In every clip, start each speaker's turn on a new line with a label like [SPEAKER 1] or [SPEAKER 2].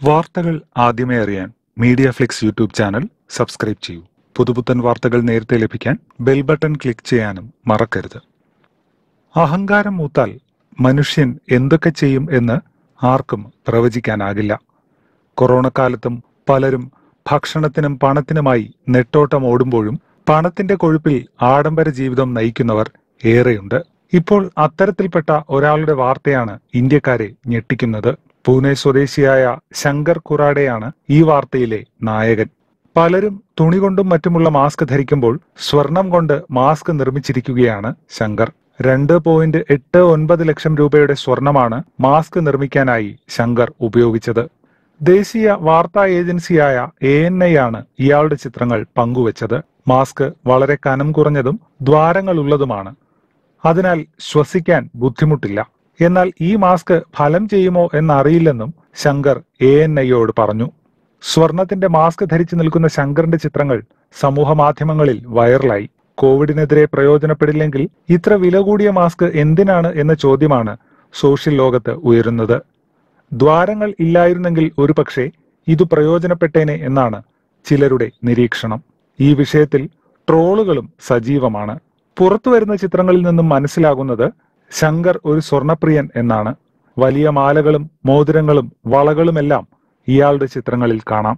[SPEAKER 1] വാർത്തകൾ ആദ്യമേ അറിയാൻ media flix YouTube channel subscribe ചെയ്യൂ പുതുപുത്തൻ വാർത്തകൾ നേരത്തെ ലഭിക്കാൻ ബെൽ ബട്ടൺ ക്ലിക്ക് ചെയ്യാനും മറക്കരുത് അഹങ്കാരം മൂത്താൽ മനുഷ്യൻ എന്തൊക്കെ ചെയ്യും എന്ന് ആർക്കും പ്രവചിക്കാനാകില്ല കൊറോണ കാലത്തും പലരും ഭക്ഷണത്തിനും പണത്തിനുമായി നെട്ടോട്ടം ഓടുമ്പോഴും പണത്തിന്റെ കൊഴുപ്പിൽ ആഡംബര ജീവിതം നയിക്കുന്നവർ ഏറെയുണ്ട് ഇപ്പോൾ അത്തരത്തിൽപ്പെട്ട ഒരാളുടെ വാർത്തയാണ് ഇന്ത്യക്കാരെ ഞെട്ടിക്കുന്നത് പൂനെ സ്വദേശിയായ ശങ്കർ കുറാഡെയാണ് ഈ വാർത്തയിലെ നായകൻ പലരും തുണി കൊണ്ടും മറ്റുമുള്ള മാസ്ക് ധരിക്കുമ്പോൾ സ്വർണം കൊണ്ട് മാസ്ക് നിർമ്മിച്ചിരിക്കുകയാണ് ശങ്കർ രണ്ട് പോയിന്റ് എട്ട് ഒൻപത് ലക്ഷം രൂപയുടെ സ്വർണമാണ് മാസ്ക് നിർമ്മിക്കാനായി ശങ്കർ ഉപയോഗിച്ചത് ദേശീയ വാർത്താ ഏജൻസിയായ എ എൻ ഐ ആണ് ഇയാളുടെ ചിത്രങ്ങൾ പങ്കുവച്ചത് മാസ്ക് വളരെ കനം കുറഞ്ഞതും ദ്വാരങ്ങളുള്ളതുമാണ് അതിനാൽ ശ്വസിക്കാൻ ബുദ്ധിമുട്ടില്ല എന്നാൽ ഈ മാസ്ക് ഫലം ചെയ്യുമോ എന്നറിയില്ലെന്നും ശങ്കർ എ എൻ ഐയോട് പറഞ്ഞു സ്വർണത്തിന്റെ മാസ്ക് ധരിച്ചു നിൽക്കുന്ന ശങ്കറിന്റെ ചിത്രങ്ങൾ സമൂഹ മാധ്യമങ്ങളിൽ വൈറലായി കോവിഡിനെതിരെ പ്രയോജനപ്പെടില്ലെങ്കിൽ ഇത്ര വില കൂടിയ മാസ്ക് എന്തിനാണ് എന്ന ചോദ്യമാണ് സോഷ്യൽ ലോകത്ത് ഉയരുന്നത് ദ്വാരങ്ങൾ ഇല്ലായിരുന്നെങ്കിൽ ഒരുപക്ഷെ ഇത് പ്രയോജനപ്പെട്ടേനെ എന്നാണ് ചിലരുടെ നിരീക്ഷണം ഈ വിഷയത്തിൽ ട്രോളുകളും സജീവമാണ് പുറത്തു വരുന്ന ചിത്രങ്ങളിൽ നിന്നും മനസ്സിലാകുന്നത് ശങ്കർ ഒരു സ്വർണപ്രിയൻ എന്നാണ് വലിയ മാലകളും മോതിരങ്ങളും വളകളുമെല്ലാം ഇയാളുടെ ചിത്രങ്ങളിൽ കാണാം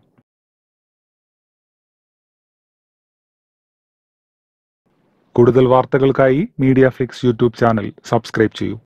[SPEAKER 1] കൂടുതൽ വാർത്തകൾക്കായി media flix YouTube channel subscribe ചെയ്യൂ